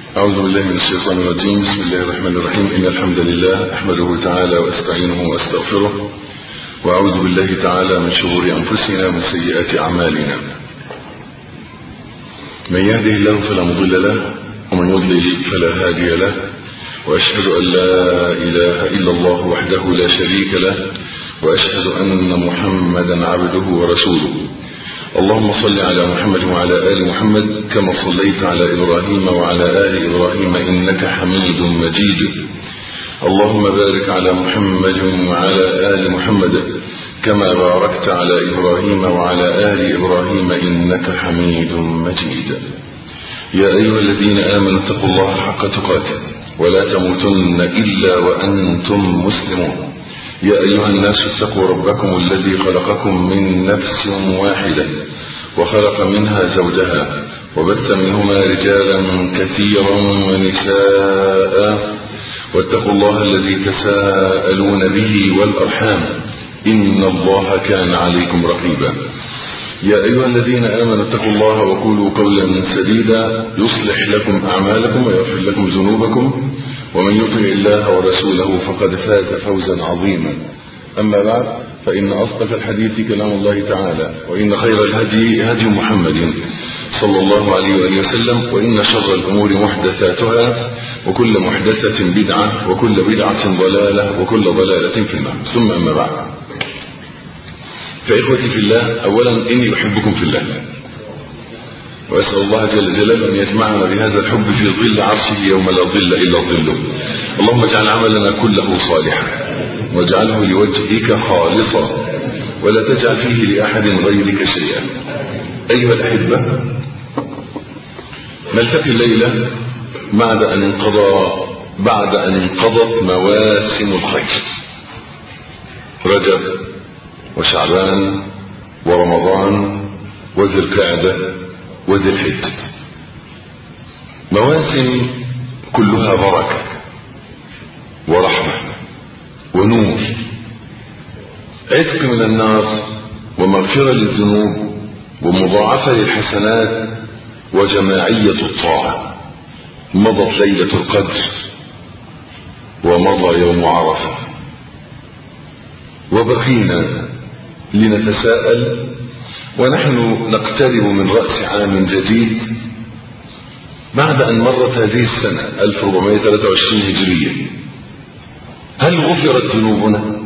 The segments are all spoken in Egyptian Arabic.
أعوذ بالله من الشيطان الرجيم بسم الله الرحمن الرحيم إن الحمد لله أحمده تعالى وأستعينه وأستغفره وأعوذ بالله تعالى من شرور أنفسنا ومن سيئات أعمالنا من يهده الله فلا مضل له ومن يضلل فلا هادي له وأشهد أن لا إله إلا الله وحده لا شريك له وأشهد أن محمدا عبده ورسوله اللهم صل على محمد وعلى آل محمد كما صليت على إبراهيم وعلى آل إبراهيم إنك حميد مجيد اللهم بارك على محمد وعلى آل محمد كما باركت على إبراهيم وعلى آل إبراهيم إنك حميد مجيد يا أيها الذين آمنوا اتقوا الله حق تقاته ولا تموتن إلا وأنتم مسلمون يا أيها الناس اتقوا ربكم الذي خلقكم من نفس واحدة وخلق منها زوجها وبث منهما رجالا كثيرا ونساء واتقوا الله الذي تساءلون به والأرحام إن الله كان عليكم رقيبا يا أيها الذين آمنوا اتقوا الله وقولوا قولا سديدا يصلح لكم أعمالكم ويغفر لكم ذنوبكم ومن يطع الله ورسوله فقد فاز فوزا عظيما أما بعد فإن أصدق الحديث كلام الله تعالى وإن خير الهدي هدي محمد صلى الله عليه وآله وسلم وإن شر الأمور محدثاتها وكل محدثة بدعة وكل بدعة ضلالة وكل ضلالة في النار ثم أما بعد فإخوتي في الله أولا إني أحبكم في الله وأسأل الله جل جلاله أن يجمعنا بهذا الحب في ظل عرشه يوم لا ظل إلا ظله اللهم اجعل عملنا كله صالحا واجعله لوجهك خالصا ولا تجعل فيه لأحد غيرك شيئا أيها الأحبة نلتقي الليلة بعد أن انقضى بعد أن انقضت مواسم الخير رجب وشعبان ورمضان وذي القعده وذي الحج مواسم كلها بركة ورحمة ونور عتق من النار ومغفرة للذنوب ومضاعفة للحسنات وجماعية الطاعة مضت ليلة القدر ومضى يوم عرفة وبقينا لنتساءل ونحن نقترب من رأس عام جديد بعد أن مرت هذه السنة 1423 هجرية هل غفرت ذنوبنا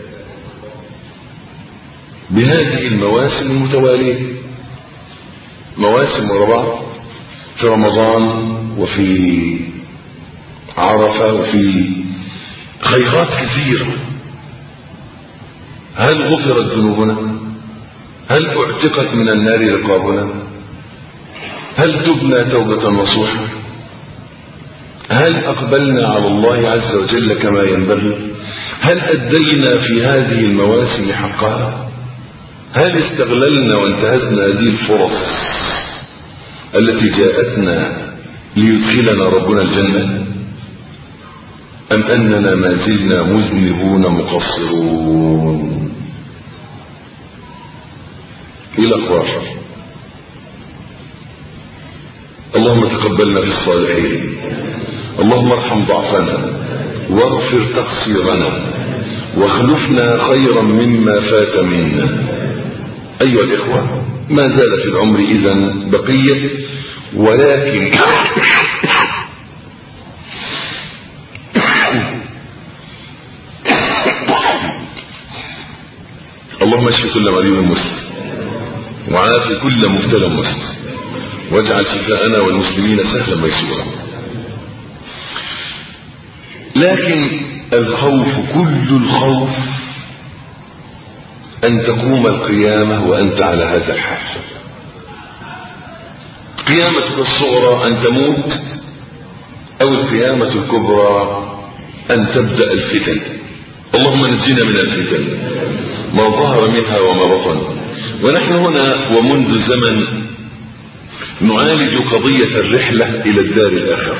بهذه المواسم المتوالية مواسم ورا في رمضان وفي عرفة وفي خيرات كثيرة هل غفرت ذنوبنا هل اعتقت من النار رقابنا هل تبنى توبة نصوحة هل أقبلنا على الله عز وجل كما ينبغي هل أدينا في هذه المواسم حقها هل استغللنا وانتهزنا هذه الفرص التي جاءتنا ليدخلنا ربنا الجنة أم أننا ما زلنا مذنبون مقصرون إلى أخبار اللهم تقبلنا في الصالحين اللهم ارحم ضعفنا واغفر تقصيرنا واخلفنا خيرا مما فات منا أيها الإخوة ما زال في العمر إذا بقية ولكن اللهم اشف كل مريض مسلم وعاف كل مبتلى مسلم واجعل شفاءنا والمسلمين سهلا ميسورا لكن الخوف كل الخوف أن تقوم القيامة وأنت على هذا الحال قيامتك الصغرى أن تموت أو القيامة الكبرى أن تبدأ الفتن اللهم نجينا من الفتن ما ظهر منها وما بطن ونحن هنا ومنذ زمن نعالج قضية الرحلة إلى الدار الآخرة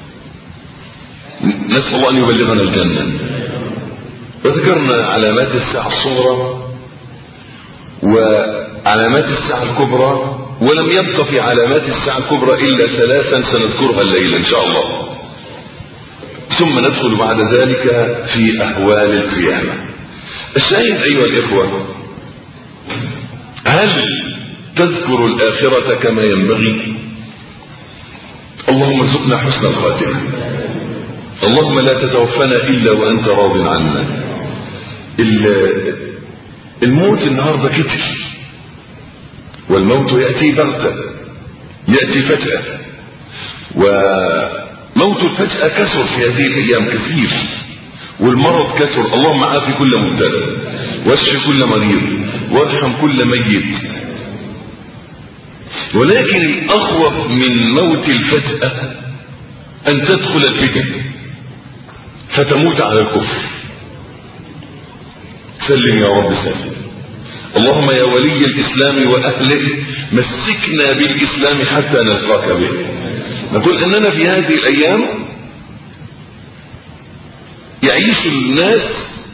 نسأل الله أن يبلغنا الجنة وذكرنا علامات الساعة الصغرى وعلامات الساعة الكبرى ولم يبق في علامات الساعة الكبرى إلا ثلاثا سنذكرها الليلة إن شاء الله ثم ندخل بعد ذلك في أهوال القيامة الشاهد أيها الإخوة هل تذكر الآخرة كما ينبغي اللهم ارزقنا حسن الخاتمة اللهم لا تتوفنا إلا وأنت راض عنا الموت النهاردة كتر والموت يأتي بغتة يأتي فجأة وموت الفجأة كثر في هذه الأيام كثير والمرض كثر اللهم عافي كل مبتلى واشف كل مريض وارحم كل ميت ولكن الأخوف من موت الفجأة أن تدخل الفتن فتموت على الكفر سلم يا رب سلم اللهم يا ولي الإسلام وأهله مسكنا بالإسلام حتى نلقاك به نقول أننا في هذه الأيام يعيش الناس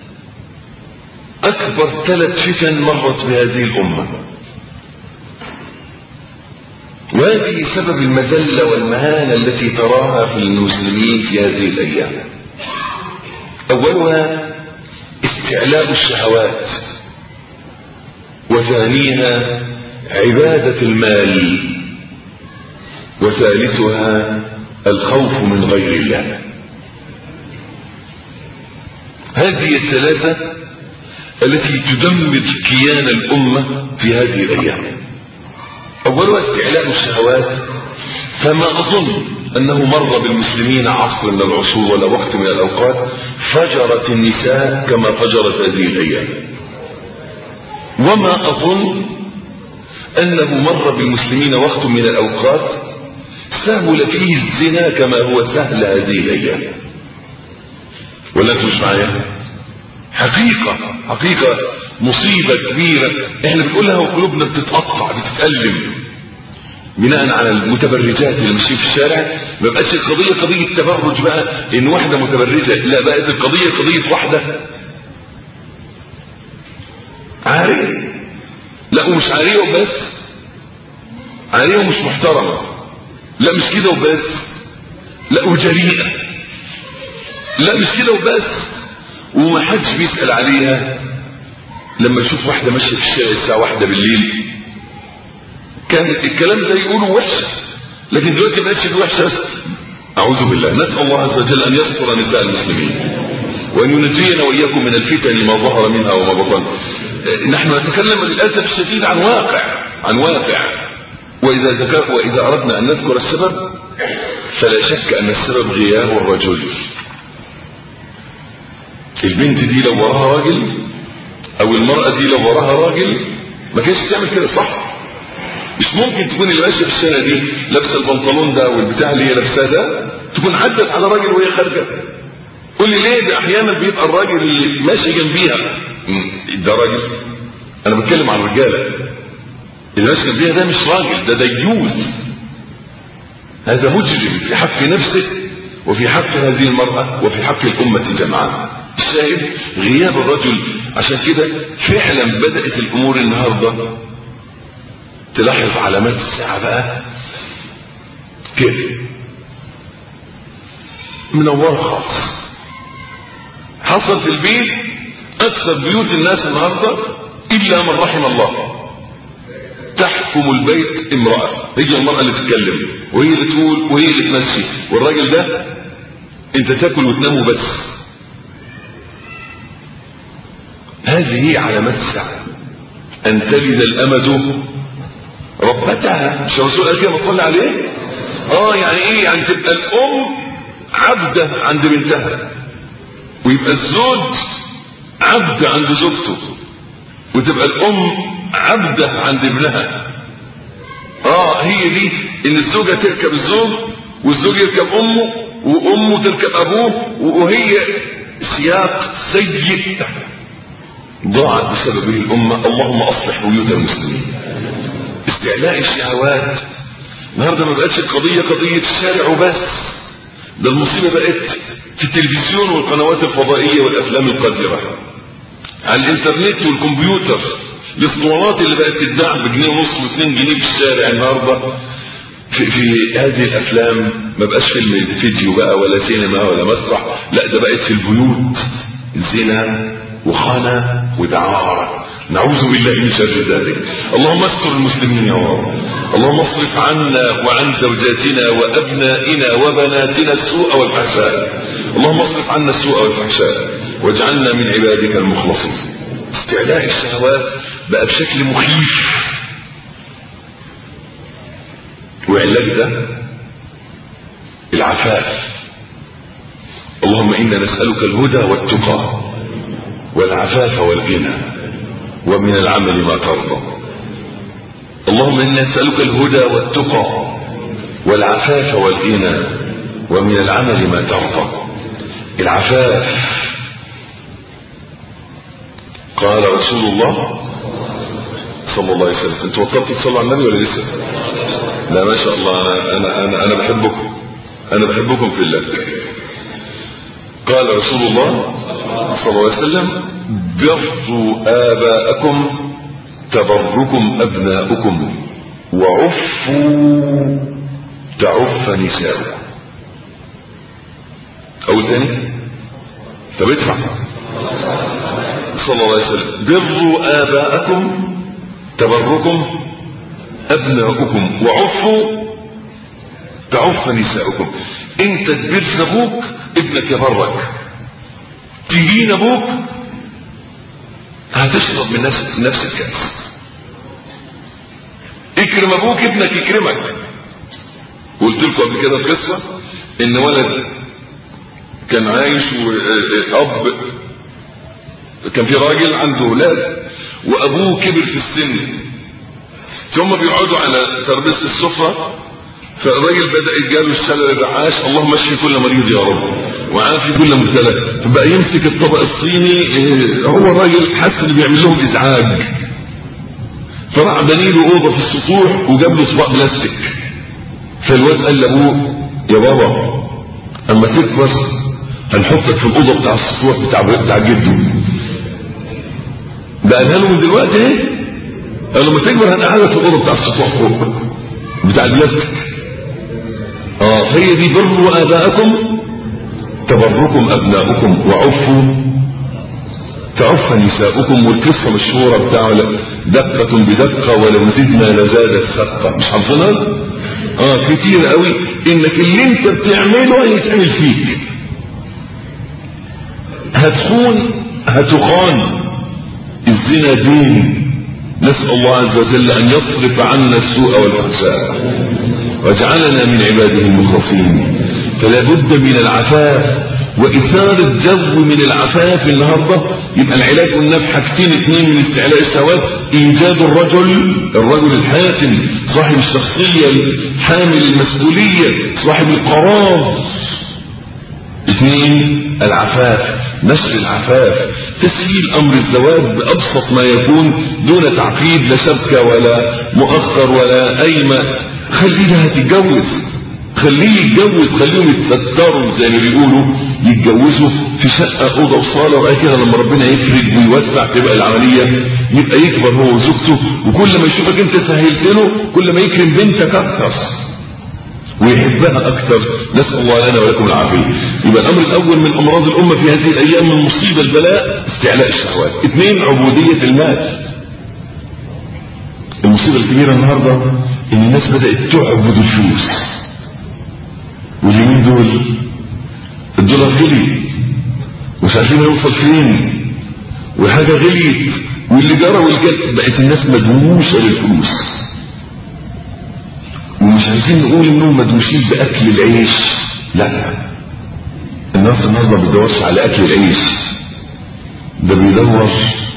أكبر ثلاث فتن مرت بهذه الأمة وهذه سبب المذلة والمهانة التي تراها في المسلمين في هذه الأيام أولها استعلاء الشهوات وثانيها عبادة المال وثالثها الخوف من غير الله هذه الثلاثة التي تدمر كيان الأمة في هذه الأيام أولها استعلاء الشهوات فما أظن أنه مر بالمسلمين عصر من العصور ولا وقت من الأوقات فجرت النساء كما فجرت هذه الأيام وما أظن أنه مر بالمسلمين وقت من الأوقات سهل فيه الزنا كما هو سهل هذه الأيام ولا انتوا مش معايا حقيقة حقيقة مصيبة كبيرة احنا بنقولها وقلوبنا بتتقطع بتتألم بناء على المتبرجات اللي ماشيين في الشارع ما بقتش القضية قضية تبرج بقى ان واحدة متبرجة لا بقت القضية قضية واحدة عارية لا ومش عارية وبس عارية ومش محترمة لا مش كده وبس لا وجريئة لا مش كده وبس وما حدش بيسأل عليها لما يشوف واحدة ماشية في الشارع الساعة واحدة بالليل كان الكلام ده يقوله وحشة لكن دلوقتي ما بقتش وحشة بس أعوذ بالله نسأل الله عز وجل أن يستر نساء المسلمين وأن ينجينا وإياكم من الفتن ما ظهر منها وما بطن نحن نتكلم للأسف الشديد عن واقع عن واقع وإذا, ذكر وإذا أردنا أن نذكر السبب فلا شك أن السبب غياب الرجل البنت دي لو وراها راجل او المرأة دي لو وراها راجل ما كانش تعمل كده صح مش ممكن تكون اللي ماشيه في الشارع دي لابسه البنطلون ده والبتاع اللي هي لابساه ده تكون عدت على راجل وهي خارجه قول لي ليه ده احيانا بيبقى الراجل اللي ماشي جنبيها ده راجل انا بتكلم عن الرجاله اللي ماشي جنبيها ده مش راجل ده ديوث هذا مجرم في حق نفسه وفي حق هذه المرأة وفي حق الأمة جمعاء الشاهد غياب الرجل عشان كده فعلا بدأت الأمور النهاردة تلاحظ علامات الساعة بقى كده منورة خالص حصل في البيت أكثر بيوت الناس النهاردة إلا من رحم الله تحكم البيت امرأة هي المرأة اللي تتكلم وهي اللي تقول وهي اللي تمشي والراجل ده انت تاكل وتنام بس هذه هي علامات الساعة أن تلد الأمد ربتها مش الرسول قال كده بتصلي عليه اه يعني ايه يعني تبقى الأم عبدة عند بنتها ويبقى الزوج عبد عند زوجته وتبقى الأم عبدة عند ابنها اه هي دي ان الزوجة تركب الزوج والزوج يركب امه وامه تركب ابوه وهي سياق سيء ضاعت بسببه الامة اللهم اصلح بيوت المسلمين استعلاء الشهوات النهارده ما بقتش القضية قضية الشارع وبس ده المصيبة بقت في التلفزيون والقنوات الفضائية والافلام القذرة على الانترنت والكمبيوتر الاسطوانات اللي بقت تتباع بجنيه ونص واثنين جنيه في الشارع النهارده في, في هذه الافلام ما بقاش فيلم فيديو بقى ولا سينما ولا مسرح لا ده بقت في البيوت زنا وخنا ودعارة نعوذ بالله من شر ذلك اللهم استر المسلمين يا رب اللهم اصرف عنا وعن زوجاتنا وابنائنا وبناتنا السوء والفحشاء اللهم اصرف عنا السوء والفحشاء واجعلنا من عبادك المخلصين استعلاء الشهوات بقى بشكل مخيف وعلاج ده العفاف اللهم انا نسالك الهدى والتقى والعفاف والغنى ومن العمل ما ترضى اللهم انا نسالك الهدى والتقى والعفاف والغنى ومن العمل ما ترضى العفاف قال رسول الله صلى الله عليه وسلم انتوا وقفتوا تصلوا على النبي ولا لسه لا ما شاء الله انا انا انا, أنا بحبكم انا بحبكم في الله قال رسول الله صلى الله عليه وسلم بروا آباءكم تبركم أبناؤكم وعفوا تعف نساؤكم أول ثاني طب ادفع صلى الله عليه وسلم بروا آباءكم تبركم أبناؤكم وعفوا تعف نساؤكم انت تبر ابوك ابنك يبرك تجين ابوك هتشرب من نفس نفس الكاس اكرم ابوك ابنك يكرمك قلت لكم قبل كده قصه ان ولد كان عايش واب كان في راجل عنده اولاد وابوه كبر في السن ثم بيقعدوا على ترابيزه السفره فالراجل بدا يجاله الشلل الرعاش اللهم اشفي كل مريض يا رب وعافي كل مبتلى فبقى يمسك الطبق الصيني هو الراجل حس انه بيعمل لهم ازعاج فراح بني له اوضه في السطوح وجاب له طبق بلاستيك فالواد قال لابوه يا بابا اما تكبر هنحطك في الاوضه بتاع السطوح بتاع بتاع جده ده قالها له من دلوقتي ايه قال له لما تكبر هنقعدك في الاوضه بتاع السطوح فوق بتاع البلاستيك اه فهي دي بروا اباءكم تبركم ابناؤكم وعفوا تعف نساؤكم والقصه مشهوره بتاع دقه بدقه ولو زدنا لزادت خطه مش حافظينها اه كتير قوي انك اللي انت بتعمله هيتعمل فيك هتخون هتخان الزنا دين نسأل الله عز وجل أن يصرف عنا السوء والفحشاء واجعلنا من عباده المخلصين فلا بد من العفاف وإثارة جو من العفاف النهاردة يبقى العلاج قلنا في حاجتين اثنين من استعلاء الشهوات إيجاد الرجل الرجل الحاسم صاحب الشخصية الحامل المسؤولية صاحب القرار اثنين العفاف نشر العفاف تسهيل امر الزواج بابسط ما يكون دون تعقيد لا شبكه ولا مؤخر ولا قايمه خليه هتتجوز خليه يتجوز خليهم يتستروا زي ما بيقولوا يتجوزوا في شقه اوضه وصاله وبعد كده لما ربنا يفرج ويوسع تبقى العمليه يبقى يكبر هو وزوجته وكل ما يشوفك انت سهلت له كل ما يكرم بنتك اكتر ويحبها اكثر نسال الله لنا ولكم العافيه يبقى الامر الاول من امراض الامه في هذه الايام من مصيبه البلاء استعلاء الشهوات اثنين عبوديه المال المصيبه الكبيره النهارده ان الناس بدات تعبد الفلوس واليومين دول الدولار غلي ومش عارفين يوصل فين وحاجه غليت واللي جرى والجد بقت الناس مدموشه للفلوس ومش عايزين نقول انهم مدوشين باكل العيش لا الناس النهارده ما بيدورش على اكل العيش ده بيدور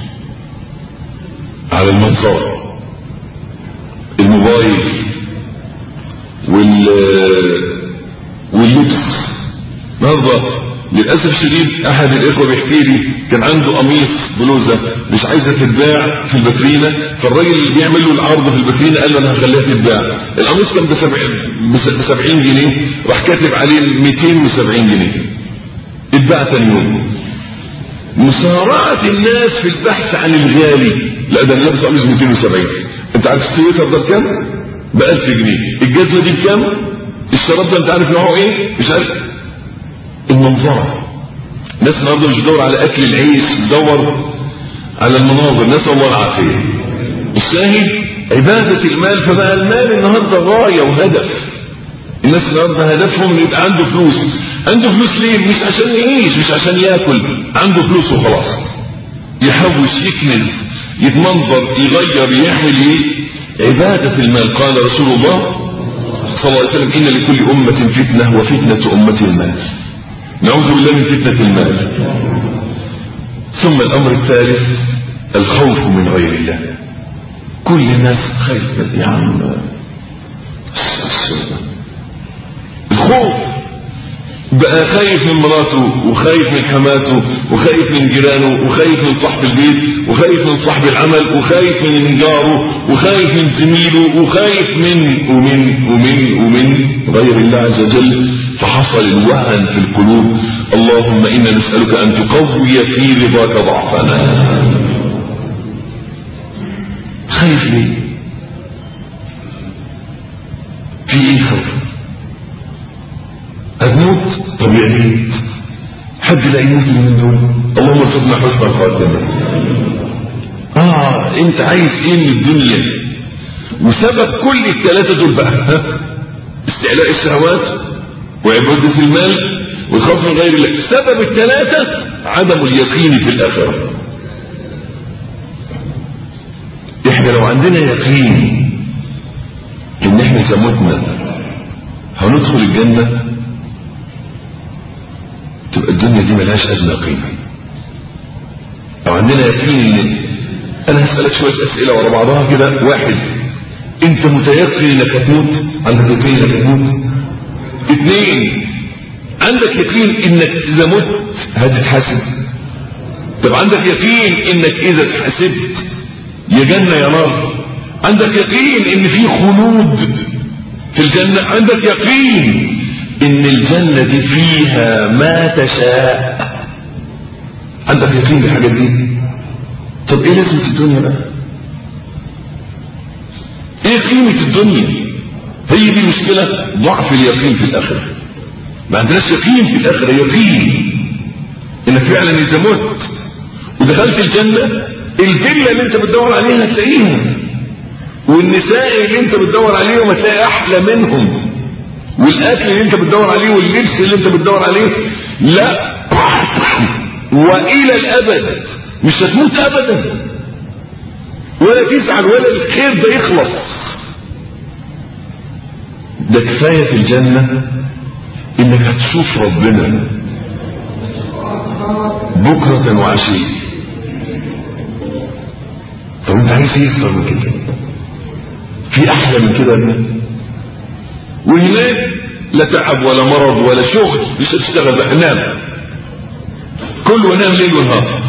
على المنظر الموبايل وال واللبس النهارده للاسف الشديد احد الاخوه بيحكي لي كان عنده قميص بلوزه مش عايزه تتباع في الباترينا فالراجل اللي بيعمل له العرض في الباترينا قال له انا هخليها تتباع القميص كان ب 70 جنيه راح كاتب عليه 270 جنيه اتباع ثاني يوم مسارعه الناس في البحث عن الغالي لا ده انا لابس قميص 270 انت عارف السويتر ده بكام؟ ب 1000 جنيه الجزمه دي بكام؟ الشراب ده انت عارف نوعه ايه؟ مش عارف المنظره الناس النهارده مش بتدور على اكل العيش بتدور على المناظر نسال الله العافيه الشاهد عباده المال فبقى المال النهارده غايه وهدف الناس النهارده هدفهم يبقى عنده فلوس عنده فلوس ليه مش عشان يعيش مش عشان ياكل عنده فلوس وخلاص يحوش يكنز يتمنظر يغير يعمل ايه عبادة المال قال رسول الله صلى الله عليه وسلم إن لكل أمة فتنة وفتنة أمة المال نعوذ بالله من فتنة المال ثم الأمر الثالث الخوف من غير الله كل الناس خايف يا عم الخوف بقى خايف من مراته وخايف من حماته وخايف من جيرانه وخايف من صاحب البيت وخايف من صاحب العمل وخايف من جاره وخايف من زميله وخايف من ومن ومن ومن غير الله عز وجل فحصل الوهن في القلوب اللهم انا نسالك ان تقوي في رضاك ضعفنا خايف ليه في ايه خوف هتموت طب يعني حد لا يموت من دول اللهم ارزقنا حسن الخاتمه اه انت عايز ايه من الدنيا وسبب كل الثلاثه دول بقى ها استعلاء الشهوات وعباده المال والخوف من غير الله سبب الثلاثه عدم اليقين في الاخره احنا لو عندنا يقين ان احنا اذا متنا هندخل الجنه تبقى الدنيا دي ملهاش ادنى قيمه لو عندنا يقين ان انا هسالك شويه اسئله ورا بعضها كده واحد انت متيقن انك هتموت عندك يقين انك هتموت اثنين عندك يقين انك اذا مت هتتحاسب طب عندك يقين انك اذا اتحاسبت يا جنه يا نار عندك يقين ان في خلود في الجنه عندك يقين ان الجنة دي فيها ما تشاء عندك يقين بالحاجات دي طب ايه لازمة الدنيا بقى ايه قيمة الدنيا هي دي المشكلة ضعف اليقين في الاخرة ما عندناش يقين في الاخرة يقين انك فعلا اذا مت ودخلت الجنة الفيلا اللي انت بتدور عليها هتلاقيها والنساء اللي انت بتدور عليهم هتلاقي احلى منهم والاكل اللي انت بتدور عليه واللبس اللي انت بتدور عليه لا والى الابد مش هتموت ابدا ولا تزعل ولا الخير ده يخلص ده كفايه في الجنه انك هتشوف ربنا بكره وعشيه طب انت عايز ايه اكتر من كده في احلى من كده يا ابني وهناك لا تعب ولا مرض ولا شغل مش هتشتغل بقى نام كله نام ليل ونهار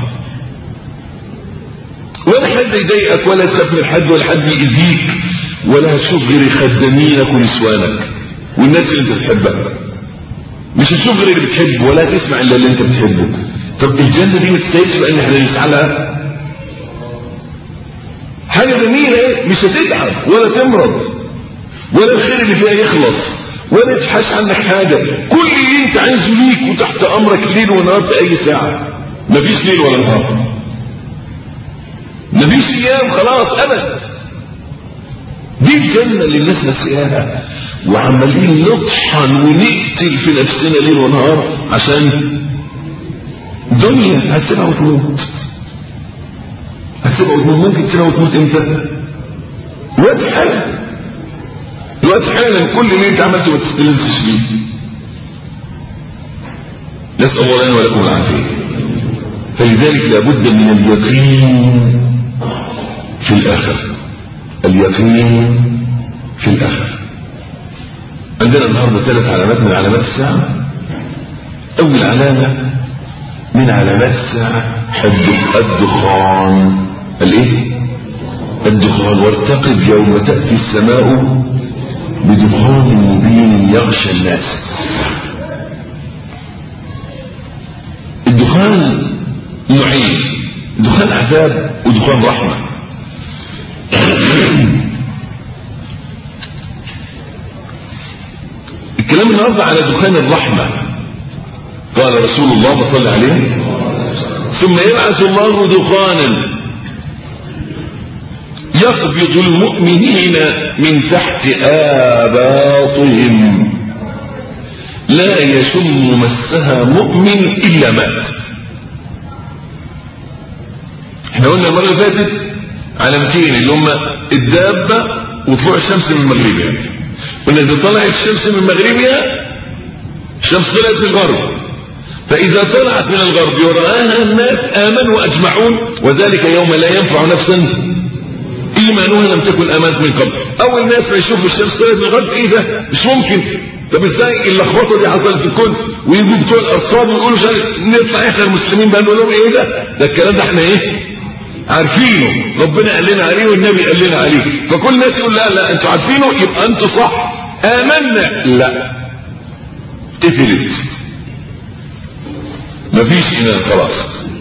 ولا حد يضايقك ولا تخاف من حد ولا حد يأذيك ولا هتشوف غير خدامينك ونسوانك والناس اللي انت بتحبها مش هتشوف غير اللي بتحبه ولا هتسمع الا اللي انت بتحبه طب الجنه دي ما تستاهلش بقى ان احنا نسعى لها حاجه جميله ايه مش هتتعب ولا تمرض ولا الخير اللي فيها يخلص ولا تبحث عنك حاجة كل اللي انت عايزه ليك وتحت امرك ليل ونهار في اي ساعة مفيش ليل ولا نهار مفيش ايام خلاص ابد دي الجنة اللي الناس نسيها وعمالين نطحن ونقتل في نفسنا ليل ونهار عشان دنيا هتسيبها وتموت هتسيبها وتموت ممكن تسيبها وتموت امتى؟ وقت حاجة دلوقتي حالا كل اللي انت عملته ما تستلمش فيه نسال الله لنا ولكم العافيه فلذلك لابد من اليقين في الاخره اليقين في الاخره عندنا النهارده ثلاث علامات من علامات الساعه اول علامه من علامات الساعه الدخان الايه الدخان وارتقب يوم تاتي السماء بدخان مبين يغشى الناس الدخان نوعين دخان عذاب ودخان رحمة كلام النهارده على دخان الرحمة قال رسول الله صلى عليه ثم يبعث الله دخانا يقبض المؤمنين من تحت آباطهم لا يشم مسها مؤمن إلا مات احنا قلنا المرة اللي فاتت علامتين اللي هم الدابة وطلوع الشمس من مغربها قلنا إذا طلعت الشمس من مغربها الشمس طلعت في الغرب فإذا طلعت من الغرب يراها الناس آمنوا أجمعون وذلك يوم لا ينفع نفسا إيمانها لم تكن آمنت من قبل أول ناس ما يشوفوا الشمس طلعت من الغرب إيه ده مش ممكن طب ازاي اللخبطه دي حصلت في الكون ويجوا بتوع الارصاد ويقولوا مش عارف نطلع احنا المسلمين بقى نقول لهم ايه ده ده الكلام ده احنا ايه عارفينه ربنا قال لنا عليه والنبي قال لنا عليه فكل الناس يقول لا لا انتوا عارفينه يبقى انتوا صح امنا لا قفلت مفيش ايمان خلاص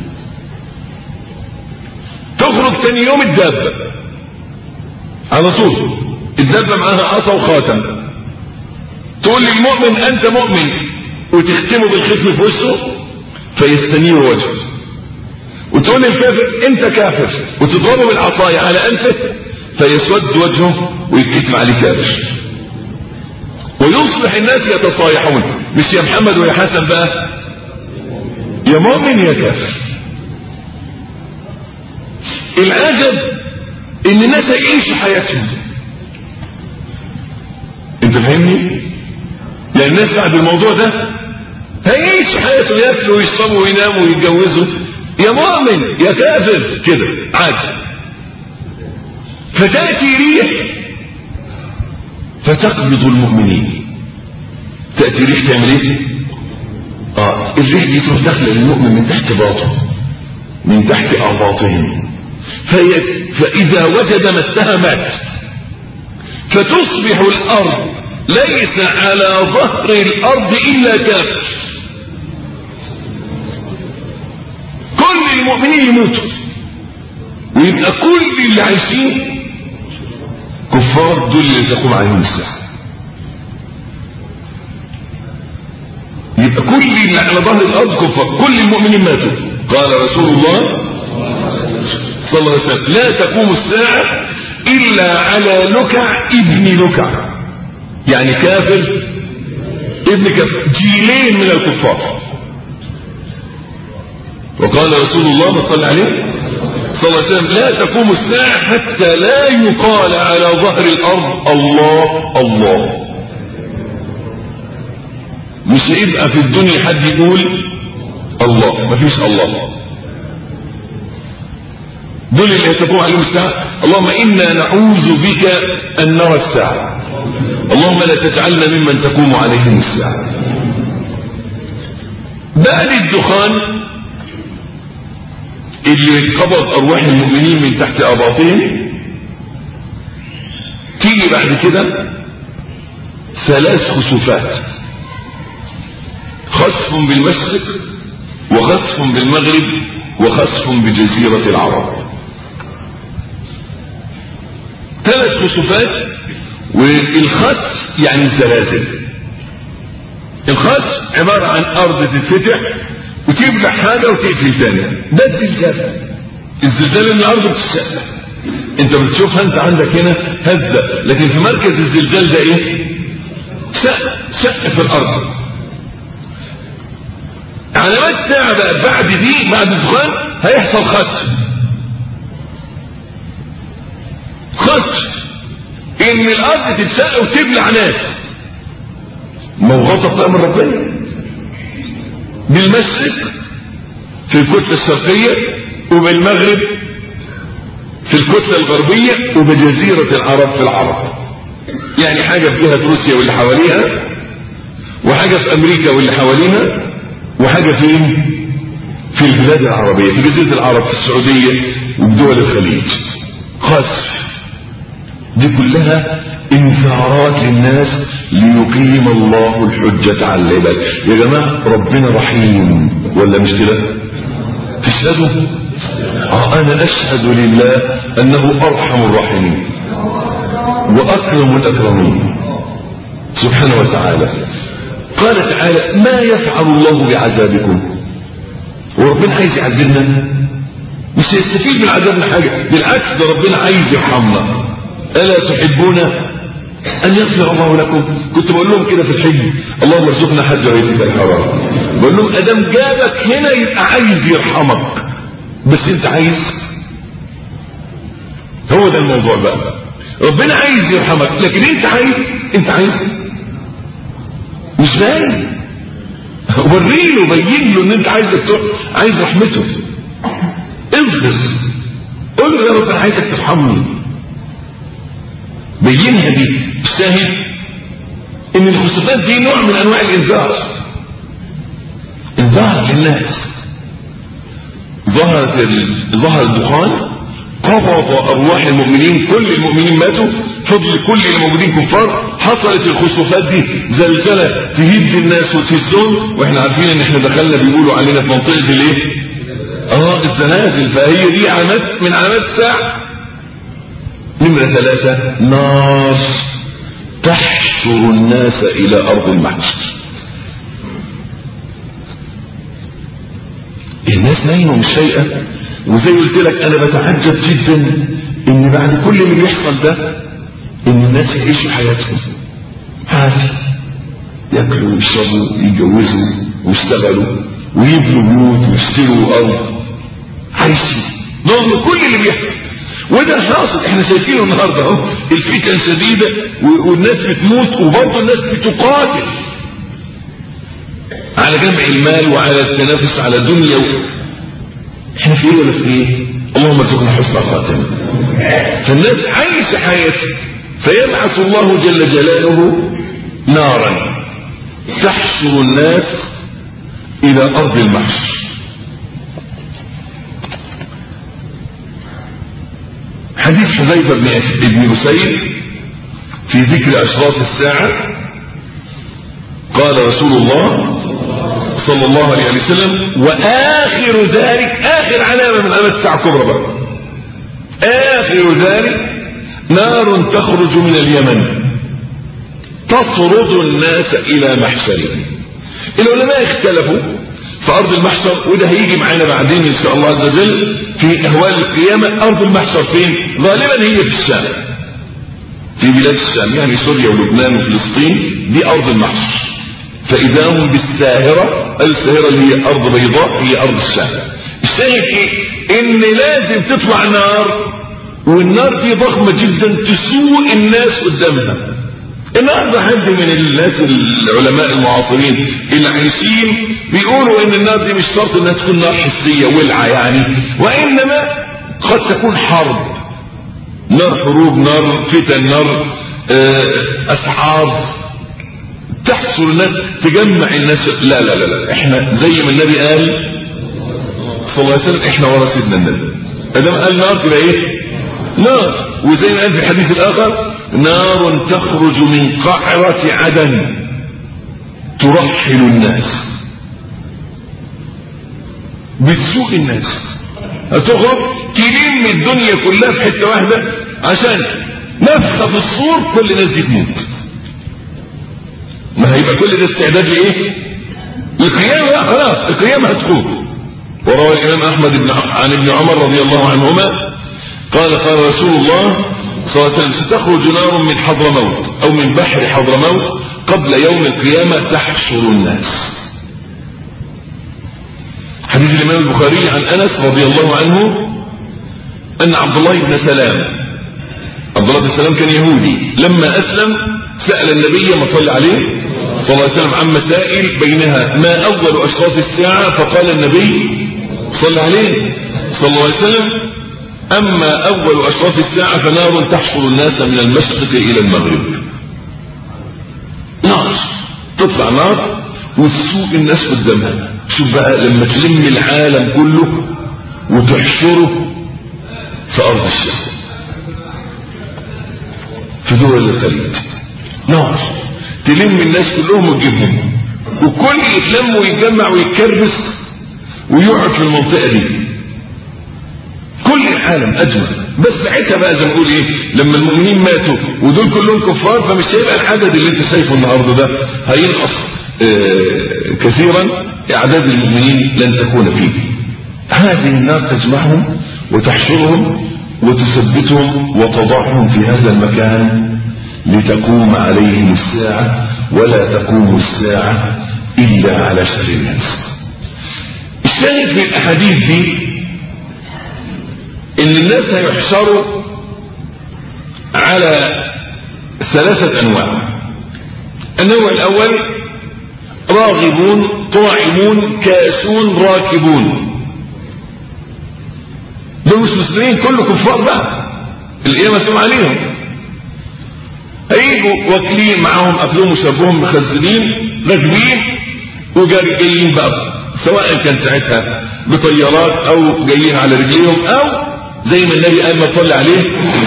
تخرج تاني يوم الدابه على طول الدابه معاها عصا وخاتم تقول للمؤمن انت مؤمن وتختمه بالختم في وشه فيستنير وجهه وتقول للكافر انت كافر وتضربه بالعصاية على انفه فيسود وجهه ويتكتم عليه كافر ويصبح الناس يتصايحون مش يا محمد ويا حسن بقى يا مؤمن يا كافر العجب ان الناس يعيشوا حياتهم انت فاهمني يعني الناس بعد الموضوع ده هيعيشوا حياتهم ياكلوا ويشربوا ويناموا ويتجوزوا يا مؤمن يا كافر كده عادي فتأتي ريح فتقبض المؤمنين تأتي ريح تعمل ايه اه الريح دي تروح داخله للمؤمن من تحت باطه من تحت اباطهم في فاذا وجد مسها مات فتصبح الارض ليس على ظهر الارض الا كافر كل المؤمنين يموتوا ويبقى كل اللي عايشين كفار دول اللي تقوم عليهم الساعه يبقى كل اللي على ظهر الارض كفار كل المؤمنين ماتوا قال رسول الله صلى الله عليه وسلم لا تقوم الساعه الا على لكع ابن لكع يعني كافر ابن كافر جيلين من الكفار وقال رسول الله صلى الله عليه صلى الله عليه وسلم لا تقوم الساعة حتى لا يقال على ظهر الأرض الله الله مش هيبقى في الدنيا حد يقول الله مفيش الله دول اللي تقوم عليهم الساعة اللهم إنا نعوذ بك أن نرى الساعة اللهم لا تجعلنا ممن تقوم عليهم الساعة بعد الدخان اللي قبض أرواح المؤمنين من تحت أباطهم تيجي بعد كده ثلاث خسوفات خسف بالمشرق وخسف بالمغرب وخسف بجزيرة العرب ثلاث خسوفات والخسف يعني الزلازل الخسف عبارة عن أرض تتفتح وتبلع حاجة وتقفل ثانية ده الزلزال الزلزال ان الأرض بتشقق انت بتشوفها انت عندك هنا هزة لكن في مركز الزلزال ده ايه شق شق في الأرض علامات ساعة بقى بعد دي بعد الدخان هيحصل خسف خسف ان الارض تتشق وتبلع ناس ما هو غضب بقى من ربنا بالمشرق في الكتلة الشرقية وبالمغرب في الكتلة الغربية وبجزيرة العرب في العرب يعني حاجة في جهة روسيا واللي حواليها وحاجة في أمريكا واللي حواليها وحاجة فين في البلاد العربية في جزيرة العرب في السعودية وبدول الخليج خسف دي كلها انذارات للناس ليقيم الله الحجة على العباد يا جماعة ربنا رحيم ولا مش كده تشهدوا آه انا اشهد لله انه ارحم الراحمين واكرم الاكرمين سبحانه وتعالى قال تعالى ما يفعل الله بعذابكم وربنا عايز يعذبنا مش هيستفيد من عذابنا حاجة بالعكس ده ربنا عايز يرحمنا ألا تحبون أن يغفر الله لكم كنت بقول لهم كده في الحج اللهم ارزقنا حج بيتك الحرام بقول لهم أدم جابك هنا يبقى عايز يرحمك بس أنت عايز هو ده الموضوع بقى ربنا عايز يرحمك لكن أنت عايز أنت عايز مش باين وريله بين له ان انت عايزك تروح عايز رحمته افرز قول له يا رب انا عايزك ترحمني بينها دي الشاهد ان الخسوفات دي نوع من انواع الانذار انذار للناس ظهرت ال... ظهر الدخان قبض ارواح المؤمنين كل المؤمنين ماتوا فضل كل الموجودين كفار حصلت الخسوفات دي زلزله تهد الناس وتهزهم واحنا عارفين ان احنا دخلنا بيقولوا علينا في منطقه الايه اه الزلازل فهي دي علامات من علامات الساعه نمرة ثلاثة نار تحشر الناس إلى أرض المحشر الناس نايمة مش شيئة وزي قلت لك أنا بتعجب جدا إن بعد كل اللي بيحصل ده إن الناس يعيشوا حياتهم عادي ياكلوا ويشربوا ويتجوزوا ويشتغلوا ويبنوا بيوت ويشتروا أرض عايشين رغم كل اللي بيحصل وده حاصل احنا شايفينه النهارده اهو الفتن شديده والناس بتموت وبرضه الناس بتقاتل على جمع المال وعلى التنافس على الدنيا و... احنا في ايه ولا في ايه اللهم ارزقنا حسن الخاتمه فالناس عايشه حياتها فيبعث الله جل جلاله نارا تحشر الناس الى ارض المحشر حديث حذيفة بن ابن أسيد في ذكر أشراط الساعة قال رسول الله صلى الله عليه وسلم وآخر ذلك آخر علامة من علامات الساعة الكبرى بقى آخر ذلك نار تخرج من اليمن تطرد الناس إلى محشرهم العلماء اختلفوا في أرض المحشر وده هيجي معانا بعدين إن شاء الله عز وجل في أهوال القيامة أرض المحشر فين غالبا هي في الشام في بلاد الشام يعني سوريا ولبنان وفلسطين دي أرض المحشر فإذا هم بالساهرة الساهرة اللي هي أرض بيضاء هي أرض الشام الشاهد إيه إن لازم تطلع نار والنار دي ضخمة جدا تسوء الناس قدامها النهارده حد من الناس العلماء المعاصرين اللي عايشين بيقولوا ان النار دي مش شرط انها تكون نار حسيه ولعه يعني وانما قد تكون حرب نار حروب نار فتن نار اسعار تحصل الناس تجمع الناس لا لا لا لا احنا زي ما النبي قال صلى الله عليه وسلم احنا ورا سيدنا النبي ادم قال نار تبقى ايه نار وزي ما قال في الحديث الاخر نار تخرج من قعرة عدن ترحل الناس بتسوق الناس هتخرج تلم الدنيا كلها في حتة واحدة عشان نفخة في الصور كل الناس دي تموت ما هيبقى كل ده استعداد لايه القيامة لا خلاص القيامة هتكون وروى الامام احمد بن عن ابن عمر رضي الله عنهما قال قال رسول الله صلى الله عليه وسلم ستخرج نار من حضرموت او من بحر حضرموت قبل يوم القيامة تحشر الناس حديث الامام البخاري عن انس رضي الله عنه ان عبد الله بن سلام عبد الله بن سلام كان يهودي لما اسلم سأل النبي ما صلى عليه صلى الله عليه وسلم عن مسائل بينها ما اول اشراط الساعة فقال النبي صلى عليه صلى الله عليه وسلم أما أول أشراط الساعة فنار تحشر الناس من المشرق إلى المغرب نار تطلع نار وتسوق الناس قدامها شوف بقى لما تلم العالم كله وتحشره في أرض الشام في دول الخليج نار تلم الناس كلهم وتجيبهم وكل يتلم ويتجمع ويتكربس ويقعد في المنطقة دي كل العالم اجمل بس ساعتها بقى زي ما نقول ايه لما المؤمنين ماتوا ودول كلهم كفار فمش هيبقى العدد اللي انت شايفه النهارده ده هينقص آه، كثيرا اعداد المؤمنين لن تكون فيه هذه النار تجمعهم وتحشرهم وتثبتهم وتضعهم في هذا المكان لتقوم عليهم الساعة ولا تقوم الساعة إلا على شر الناس الشاهد في الأحاديث دي إن الناس هيحشروا على ثلاثة أنواع النوع الأول راغبون طاعمون كاسون راكبون دول مش مسلمين كله كفار بقى القيامة تقوم عليهم هيجوا واكلين معاهم اكلهم وشربهم مخزنين راكبين وجايين بقى سواء كان ساعتها بطيارات او جايين على رجليهم او زي ما النبي قال ما صلى عليه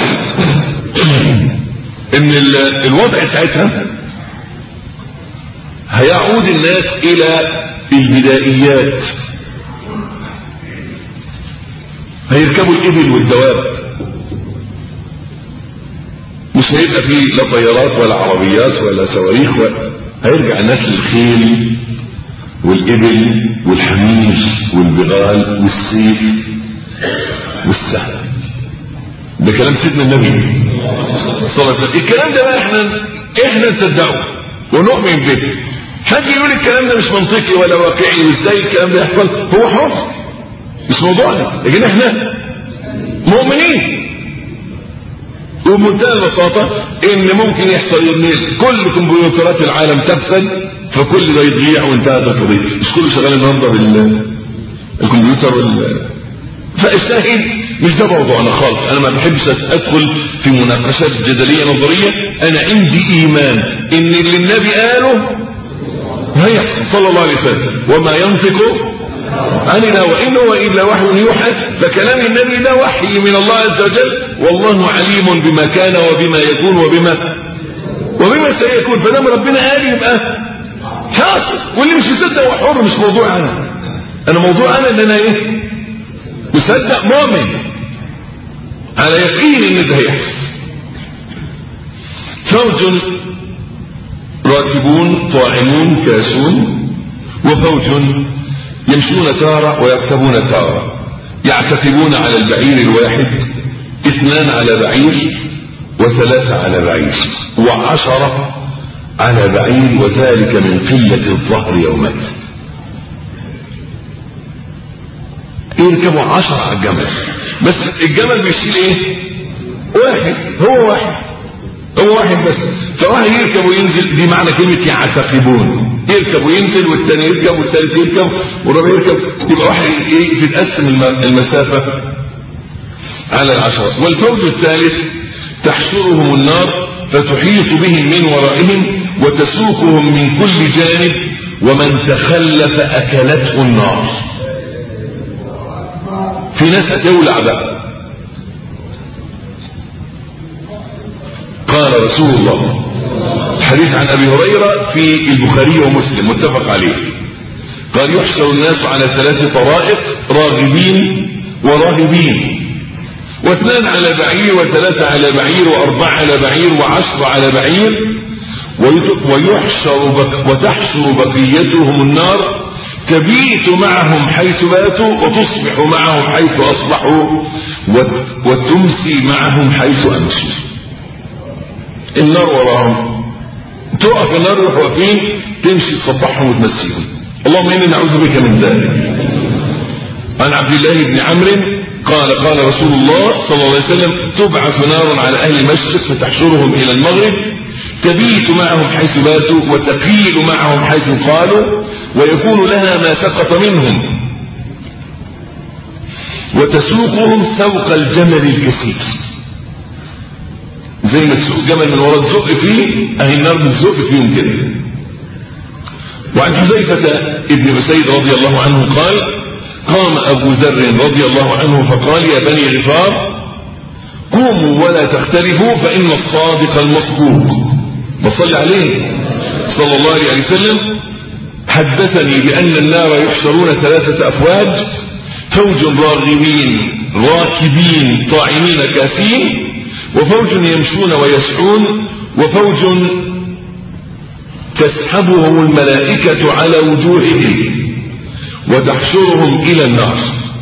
ان الوضع ساعتها هيعود الناس الى البدائيات هيركبوا الابل والدواب مش هيبقى فيه لا طيارات ولا عربيات ولا صواريخ ولا هيرجع الناس للخيل والإبل والحمير والبغال والسيف والسهم ده كلام سيدنا النبي صلى الله عليه وسلم الكلام ده بقى احنا احنا نصدقه ونؤمن به حد يقول الكلام ده مش منطقي ولا واقعي وازاي الكلام ده يحصل هو حر مش موضوعنا لكن احنا مؤمنين وبمنتهى البساطة ان ممكن يحصل ان كل كمبيوترات العالم تفسد فكل ده يضيع وانتهت القضية مش كله شغال النهارده بالكمبيوتر وال فالشاهد مش ده موضوعنا خالص انا ما بحبش ادخل في مناقشات جدلية نظرية انا عندي ايمان ان اللي النبي قاله هيحصل صلى الله عليه وسلم وما ينطق عن الهوى إن هو إلا وحي يوحى فكلام النبي ده وحي من الله عز وجل والله عليم بما كان وبما يكون وبما وبما سيكون فدام ربنا قال يبقى حاصل واللي مش مصدق هو حر مش موضوع انا انا موضوع انا ان انا ايه مصدق مؤمن على يقين ان ده هيحصل فوج راكبون طاعمون كاسون وفوج يمشون تارة ويركبون تارة يعتقبون على البعير الواحد اثنان على بعير وثلاثة على بعير وعشرة على بعير وذلك من قلة الظهر يومئذ يركبوا عشرة على الجمل بس الجمل بيشيل ايه واحد هو واحد هو واحد بس فواحد يركب وينزل دي معنى كلمة يعتقبون يركب وينزل والثاني يركب والثالث يركب والرابع يركب يبقى واحد ايه تتقسم المسافة على العشرة والفوج الثالث تحشرهم النار فتحيط بهم من ورائهم وتسوقهم من كل جانب ومن تخلف أكلته النار في ناس هتولع بقى قال رسول الله حديث عن أبي هريرة في البخاري ومسلم متفق عليه قال يحشر الناس على ثلاث طرائق راغبين وراهبين واثنان على بعير وثلاثة على بعير وأربعة على بعير وعشر على بعير ويحشر بك وتحشر بقيتهم النار تبيت معهم حيث باتوا وتصبح معهم حيث أصبحوا وتمسي معهم حيث أمسوا النار وراهم تقف النار يروحوا واقفين تمشي تصبحهم وتمسيهم اللهم إنا نعوذ بك من ذلك عن عبد الله بن عمرو قال قال رسول الله صلى الله عليه وسلم تبعث نار على أهل المشرق فتحشرهم إلى المغرب تبيت معهم حيث باتوا وتقيل معهم حيث قالوا ويكون لها ما سقط منهم وتسوقهم سوق الجمل الكثير زي ما تسوق جمل من وراء تزق فيه اهي النار بتزق فيهم كده وعن حذيفة ابن أسيد رضي الله عنه قال قام أبو ذر رضي الله عنه فقال يا بني غفار قوموا ولا تختلفوا فإن الصادق المصدوق وصل عليه صلى الله عليه وسلم حدثني بأن النار يحشرون ثلاثة أفواج فوج راغبين راكبين طاعمين كاسين وفوج يمشون ويسعون وفوج تسحبهم الملائكة على وجوههم وتحشرهم إلى النار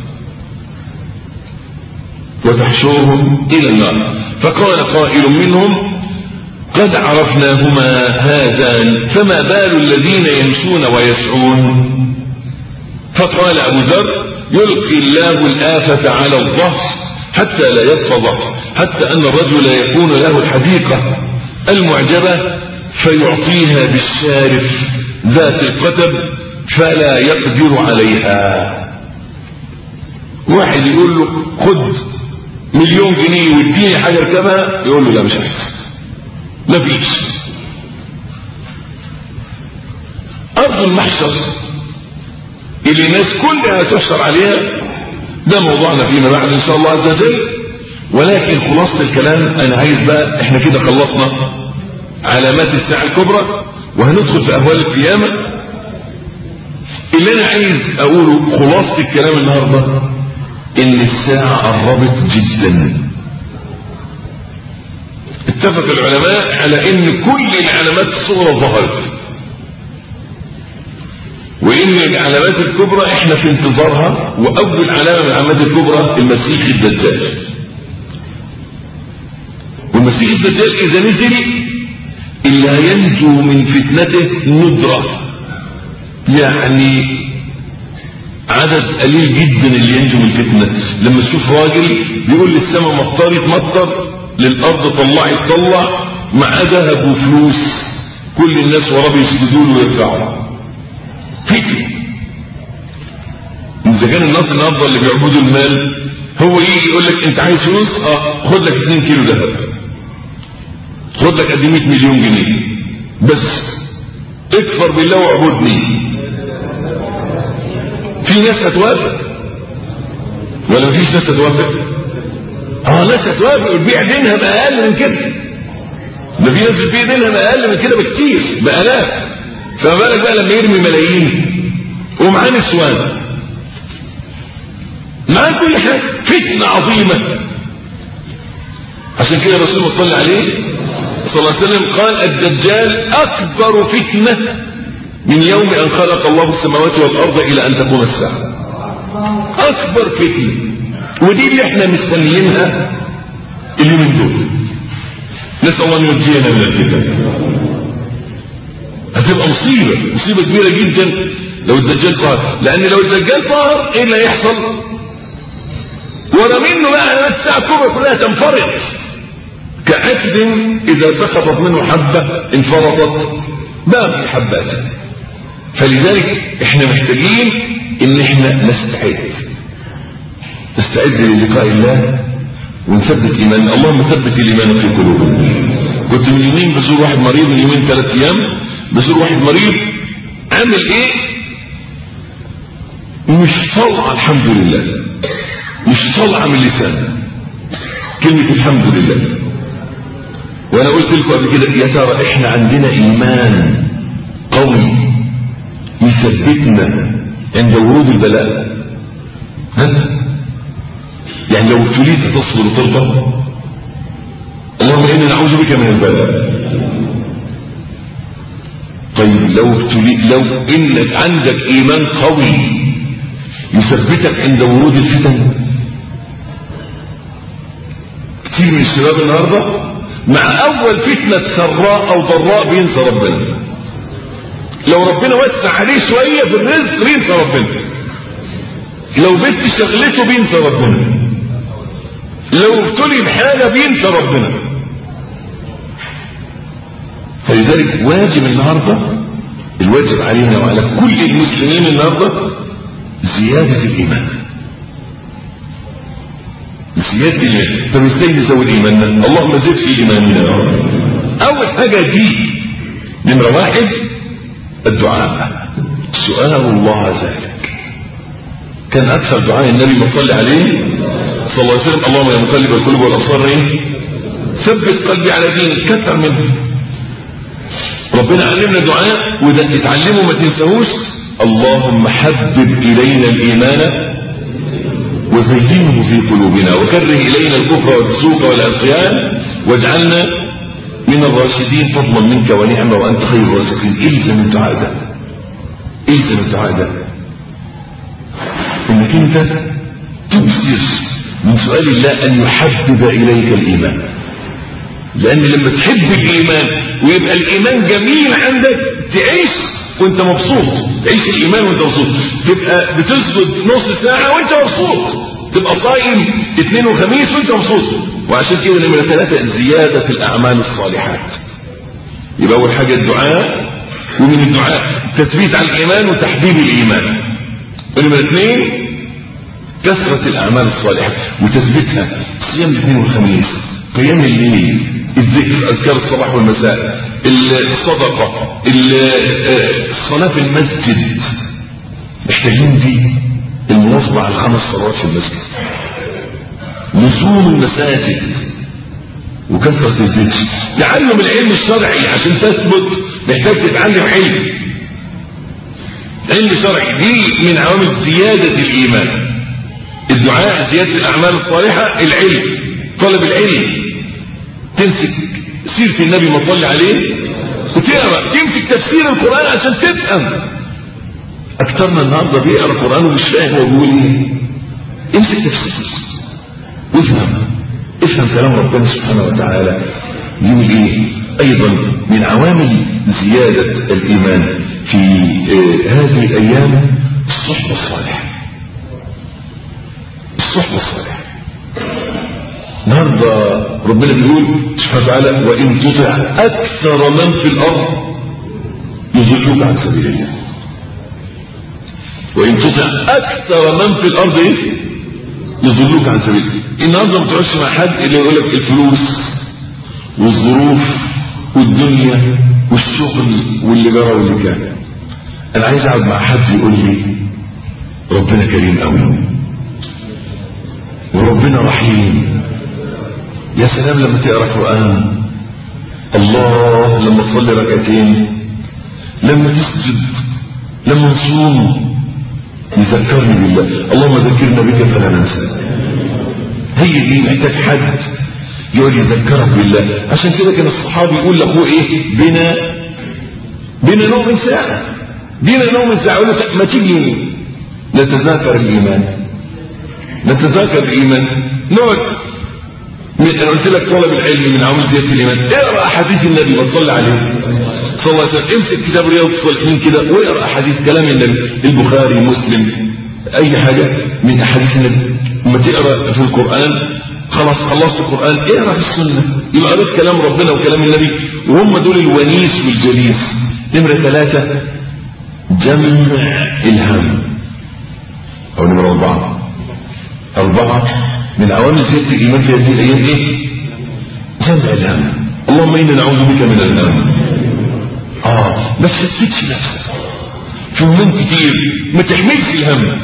وتحشرهم إلى النار فقال قائل منهم قد عرفناهما هذان فما بال الذين يمشون ويسعون فقال أبو ذر يلقي الله الآفة على الظهر حتى لا يبقى ظهر حتى أن الرجل يكون له الحديقة المعجبة فيعطيها بالشارف ذات القتب فلا يقدر عليها واحد يقول له خد مليون جنيه واديني حاجة اركبها يقول له لا مش عايز مفيش أرض المحشر اللي الناس كلها تحشر عليها ده موضوعنا فيما بعد إن شاء الله عز وجل ولكن خلاصة الكلام أنا عايز بقى إحنا كده خلصنا علامات الساعة الكبرى وهندخل في أهوال القيامة اللي أنا عايز أقوله خلاصة الكلام النهاردة إن الساعة قربت جدا اتفق العلماء على ان كل العلامات الصغرى ظهرت وان العلامات الكبرى احنا في انتظارها واول علامه من العلامات الكبرى المسيح الدجال والمسيح الدجال اذا نزل الا ينجو من فتنته ندره يعني عدد قليل جدا اللي ينجو من الفتنه لما تشوف راجل بيقول للسماء مطر يتمطر للارض طلعي تطلع مع ذهب وفلوس كل الناس وراه بيسجدوا له ويركعوا فتنه اذا كان الناس النهارده اللي بيعبدوا المال هو يجي يقول لك انت عايز فلوس اه خد لك 2 كيلو ذهب خد لك قد 100 مليون جنيه بس اكفر بالله واعبدني في ناس هتوافق ولا مفيش ناس هتوافق اه ناس هتوافق وتبيع دينها باقل من كده ده في ناس بتبيع دينها باقل من كده بكتير بالاف فما بالك بقى لما يرمي ملايين ومعاه نسوان معاه كل حاجه فتنه عظيمه عشان كده الرسول صلى الله عليه صلى الله عليه وسلم قال الدجال اكبر فتنه من يوم ان خلق الله السماوات والارض الى ان تقوم الساعه اكبر فتنه ودي اللي احنا مستنيينها اليومين دول نسال الله ان ينجينا من الفتن هتبقى مصيبه مصيبه كبيره جدا لو الدجال ظهر لان لو الدجال ظهر ايه اللي هيحصل ورا منه بقى علامات الساعه الكبرى كلها تنفرط كعسد اذا سقطت منه حبه انفرطت باقي حبات فلذلك احنا محتاجين ان احنا نستعد نستعد للقاء الله ونثبت ايماننا اللهم ثبت الايمان في قلوبنا كنت من يومين بزور واحد مريض من يومين ثلاث ايام بزور واحد مريض عامل ايه مش طالعه الحمد لله مش طالعه من لسانه كلمه الحمد لله وانا قلت لكم قبل كده يا ترى احنا عندنا ايمان قوي يثبتنا عند ورود البلاء ها يعني لو ابتليت تصبر وترضى اللهم انا نعوذ بك من البلاء طيب لو ابتليت لو انك عندك ايمان قوي يثبتك عند ورود الفتن كتير من الشباب النهارده مع اول فتنه سراء او ضراء بينسى ربنا لو ربنا وسع عليه شويه في الرزق بينسى ربنا لو بنت شغلته بينسى ربنا لو ابتلي بحاجه بينسى ربنا فلذلك واجب النهارده الواجب علينا وعلى كل المسلمين النهارده زياده الايمان زياده الايمان طب ازاي نزود ايماننا اللهم زد في ايماننا يا رب اول حاجه دي نمره واحد الدعاء سؤال الله ذلك كان اكثر دعاء النبي ما صلى عليه صلى الله عليه وسلم اللهم يا مقلب القلوب والابصار ايه ثبت قلبي على دينك كثر منه ربنا علمنا دعاء وده اتعلمه ما تنساهوش اللهم حبب الينا الايمان وزينه في قلوبنا وكره الينا الكفر والفسوق والعصيان واجعلنا من الراشدين فضلا منك ونعمة وأنت خير الرازقين إلزم الدعاء ده إلزم الدعاء ده إنك أنت تكثر من سؤال الله أن يحبب إليك الإيمان لأن لما تحب الإيمان ويبقى الإيمان جميل عندك تعيش وانت مبسوط تعيش الإيمان وانت مبسوط تبقى بتسجد نص ساعة وانت مبسوط تبقى صايم اثنين وخميس وانت مبسوط وعشان كده نمرة ثلاثة زيادة الأعمال الصالحات يبقى أول حاجة الدعاء ومن الدعاء تثبيت على الإيمان وتحبيب الإيمان ونمرة اثنين كثرة الأعمال الصالحة وتثبيتها صيام الاثنين والخميس قيام الليل الذكر أذكار الصباح والمساء الصدقة الصلاة في المسجد محتاجين دي المواظبة على الخمس صلوات في المسجد لزوم المساجد وكثرة الذكر تعلم العلم الشرعي عشان تثبت محتاج تتعلم علم علم شرعي دي من عوامل زيادة الإيمان الدعاء زيادة الأعمال الصالحة العلم طلب العلم تمسك سيرة النبي ما صلي عليه وتقرا تمسك تفسير القرآن عشان تفهم أكثرنا النهاردة بيقرا القرآن ومش فاهم هو بيقول إيه امسك تفسير وافهم افهم كلام ربنا سبحانه وتعالى يقول إيه أيضا من عوامل زيادة الإيمان في آه هذه الأيام الصحبة الصالحة الصحبة الصالحة النهارده ربنا بيقول سبحانه وتعالى وان تطع اكثر من في الارض يضلوك عن سبيل الله وان تطع اكثر من في الارض ايه يضلوك عن سبيل الله النهارده ما تقعدش مع حد اللي يقول لك الفلوس والظروف والدنيا والشغل واللي جرى واللي كان انا عايز اقعد مع حد يقول لي ربنا كريم قوي وربنا رحيم يا سلام لما تقرا قران الله لما تصلي ركعتين لما تسجد لما نصوم يذكرني بالله اللهم ذكرنا بك فلا ننسى هي دي محتاج حد يقعد يذكرك بالله عشان كده كان الصحابي يقول لاخوه ايه بنا بنا نوم ساعه بنا نوم ساعه يقول له ما تيجي نتذاكر الايمان نتذاكر الايمان نقعد من انا قلت لك طلب العلم من عوامل زياده الايمان اقرا احاديث النبي وصلي عليه صلى الله عليه وسلم امسك كتاب رياض الصالحين كده واقرا احاديث كلام النبي البخاري مسلم اي حاجه من احاديث النبي لما تقرا في القران خلاص خلصت القران اقرا في السنه يبقى قريت كلام ربنا وكلام النبي وهم دول الونيس والجليس نمره ثلاثه جمع الهم او نمره اربعه اربعه من عوامل زيادة الإيمان في هذه الأيام إيه؟ جمع الهم اللهم إنا نعوذ بك من الهم آه ما تفتش نفسك في هموم كتير ما تحملش الهم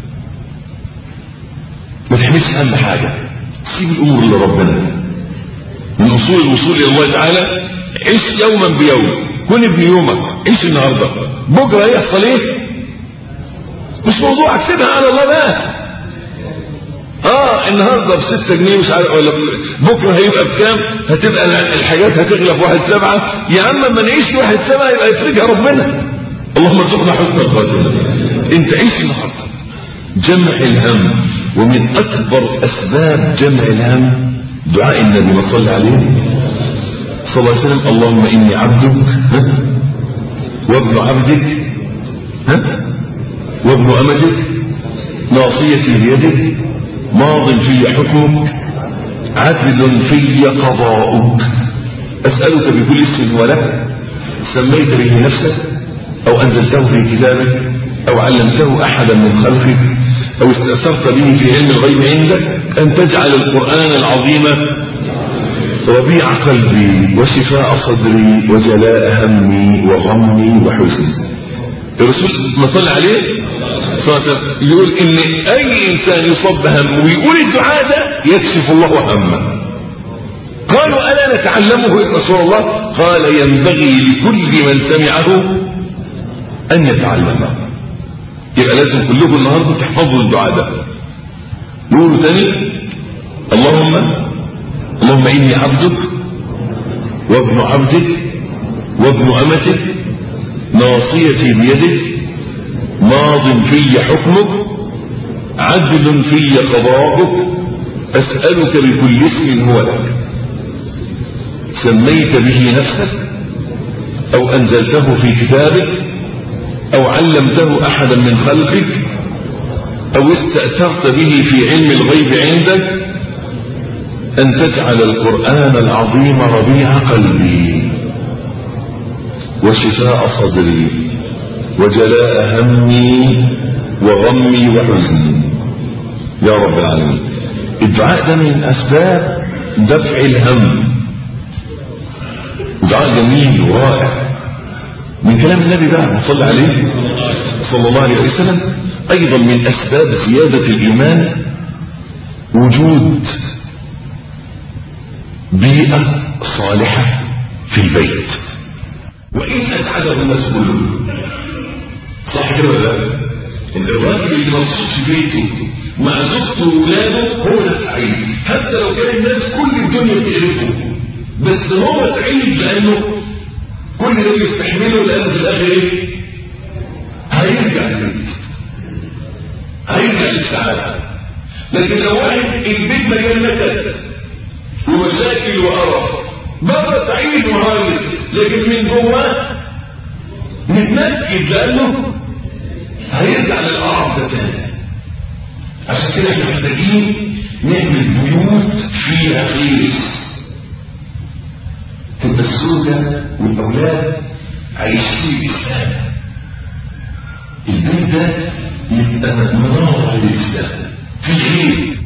ما تحملش هم حاجة سيب الأمور لربنا من أصول الوصول إلى الله تعالى عيش يوما بيوم كن ابن يومك عيش النهاردة بكرة يحصل إيه؟ مش موضوعك سيبها على الله بقى اه النهارده ب 6 جنيه مش عارف ولا بكره هيبقى بكام هتبقى الحاجات هتغلى في واحد سبعة يا عم اما نعيش واحد سبعة يبقى يفرجها ربنا اللهم ارزقنا حسن الخاتمه انت عيش النهارده جمع الهم ومن اكبر اسباب جمع الهم دعاء النبي ما صلى عليه صلى الله عليه وسلم اللهم اني عبدك ها وابن عبدك ها وابن امتك ناصيتي بيدك ماض في حكمك عدل في قضاؤك أسألك بكل اسم ولك سميت به نفسك أو أنزلته في كتابك أو علمته أحدا من خلقك أو استأثرت به في علم الغيب عندك أن تجعل القرآن العظيم ربيع قلبي وشفاء صدري وجلاء همي وغمي وحزني الرسول ما صلى عليه يقول ان اي انسان يصاب بهم ويقول الدعاء ده يكشف الله همه قالوا الا نتعلمه يا رسول الله قال ينبغي لكل من سمعه ان يتعلمه يبقى لازم كلكم النهارده تحفظوا الدعاء ده نقوله ثاني اللهم اللهم اني عبدك وابن عبدك وابن أمتك ناصيتي بيدك ماض في حكمك عدل في قضاءك أسألك بكل اسم هو لك سميت به نفسك أو أنزلته في كتابك أو علمته أحدا من خلقك أو استأثرت به في علم الغيب عندك أن تجعل القرآن العظيم ربيع قلبي وشفاء صدري وجلاء همي وغمي وحزني يا رب العالمين الدعاء ده من أسباب دفع الهم دعاء جميل ورائع من كلام النبي بقى صلى عليه صلى الله عليه وسلم أيضا من أسباب زيادة الإيمان وجود بيئة صالحة في البيت وإن أسعده الناس كلهم صح كده ولا لا؟ إن الراجل اللي مبسوط في بيته مع زوجته وولاده هو ده السعيد حتى لو كان الناس كل الدنيا بتقرفه بس هو سعيد لأنه كل ده بيستحمله لأنه في الآخر إيه؟ هيرجع البيت هيرجع للسعادة لكن لو واحد البيت مليان نكد ومشاكل وقرف بره سعيد وهايص لكن من جواه متنكد لانه هيرجع للقرف ده تاني عشان كده احنا محتاجين نعمل بيوت فيها خير تبقى الزوجه والاولاد عايشين الاسلام البيت ده يبقى مناره للاسلام في خير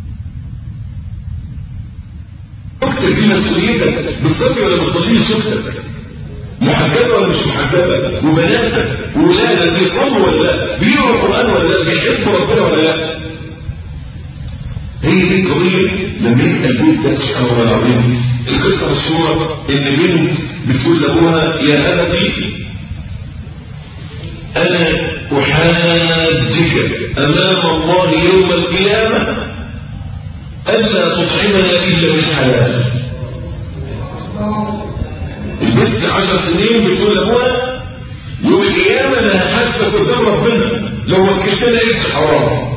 اكتب دي مسؤوليتك بتصلي ولا بتصليش زوجتك محجبه ولا مش محجبه وبناتك وولادك بيصلوا ولا لا بيقروا القران ولا لا بيحبوا ربنا ولا لا هي دي القضيه لما يبقى البيت ده سبحان الله العظيم القصه مشهوره ان بنت بتقول لابوها يا ابتي انا احاجك امام الله يوم القيامه ألا تطعمنا إلا بالحلال البنت عشر سنين بتقول لأبوها يوم القيامة أنا هحاسبك قدام ربنا لو وكلتنا إيش حرام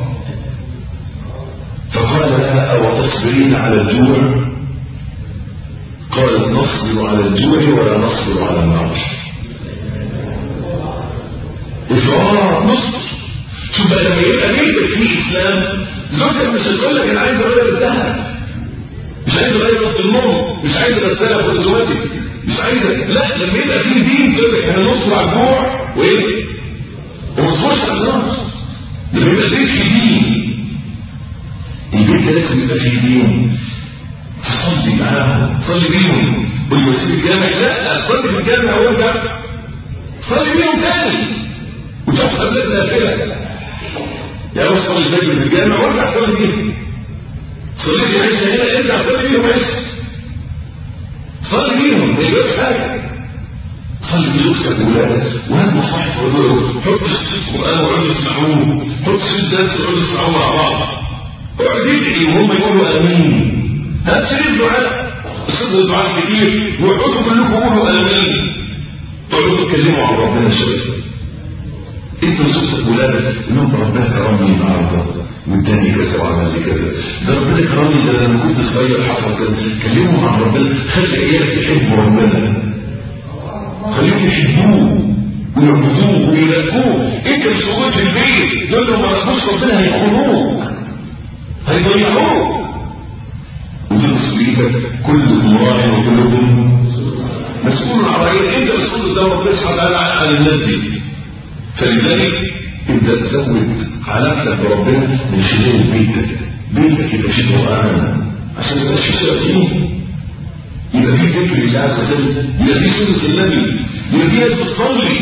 فقال لها أو تصبرين على الجوع قالت نصبر على الجوع ولا نصبر على النار إفراط نصبر شوف بقى لما يبقى بيتك فيه إسلام زوجتك مش هتقول لك انا عايز اغير الذهب مش عايز اغير اوضه النوم مش عايز اغسلها في اوتوماتيك مش عايز لا لما يبقى في دين تقول لك احنا نصبر على الجوع وايه؟ وما نصبرش على النار لما يبقى البيت فيه دين البيت ده لازم يبقى فيه دين تصلي معاهم تصلي بيهم والمسيح الجامع لا تصلي في الجامع وارجع صلي بيهم تاني وتحصل لك نافله يا رب صلي الفجر في الجامع وارجع صلي بيهم صليت العشاء هنا ارجع صلي بيهم عشاء صلي بيهم ما يبقاش حاجه صلي بزوجتك وولادك وهات مصاحف وقول حط شريط قران وقعدوا يسمعوه حط شريط درس وقعدوا يسمعوه مع بعض اقعد ادعي وهم يقولوا امين هات شريط دعاء صدق دعاء كتير واقعدوا كلكم قولوا امين تقعدوا تتكلموا عن ربنا شويه انت وزوجتك ولادك انهم ربنا كرمني النهارده واداني كذا وعمل لي كذا ده ربنا كرمني ده لما كنت صغير حصل كذا كلمهم عن ربنا خلي عيالك يحبوا ربنا خليهم يحبوه ويعبدوه ويلاقوه انت مش موجود في البيت دول لو ما لقوش ربنا هيخونوك هيضيعوك ودي مسؤوليتك كلكم راع وكلكم مسؤول عن رعيتك انت مسؤول قدام ربنا سبحانه وتعالى عن الناس دي فلذلك ابدا تزود علاقتك بربنا من خلال بيتك بيتك يبقى فيه قران عشان ما يبقاش فيه شياطين يبقى فيه ذكر لله عز وجل يبقى فيه سنه النبي يبقى فيه ناس بتصلي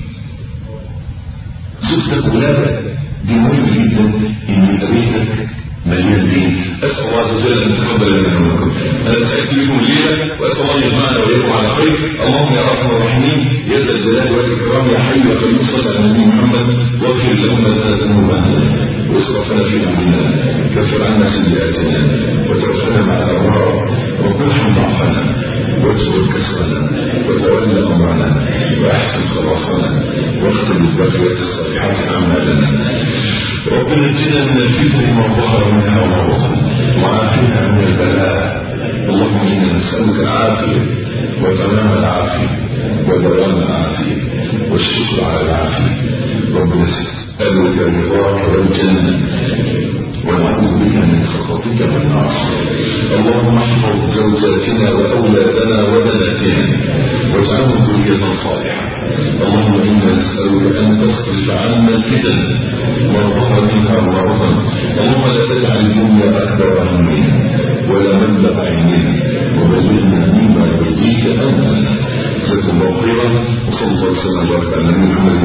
زوجتك ولادك دي مهم جدا ان يبقى بيتك مليان دين اسال الله عز وجل ان يتقبل منا ومنكم انا سعدت بكم الليله واسال الله ان يجمعنا واياكم على خير اللهم يا ارحم الراحمين يا ذا الجلال والاكرام يا حي يا قيوم صل على النبي محمد واغفر لهم لنا ذنوبنا واسرفنا في امرنا كفر عنا سيئاتنا وتوفنا مع الابرار وكل حمد عفانا واجبر كسرنا وتولى امرنا واحسن خلاصنا واختم بالبقيه الصالحات اعمالنا ربنا نجنا من الفتن ما ظهر منها وما بطن وعافنا من البلاء اللهم انا نسالك العافيه وتمام العافيه ودوام العافيه والشكر على العافيه ربنا نسالك رضاك والجنه ونعوذ بك من سخطك والنار اللهم احفظ زوجاتنا واولادنا وبناتنا واجعلهم ذريه صالحه اللهم انا نسالك ان تصرف عنا الفتن ما ظهر منها وما بطن اللهم لا تجعل الدنيا اكبر همنا ولا مبلغ علمنا وبلغنا مما يرضيك امنا جزاكم الله خيرا وصلى الله وسلم وبارك على نبينا محمد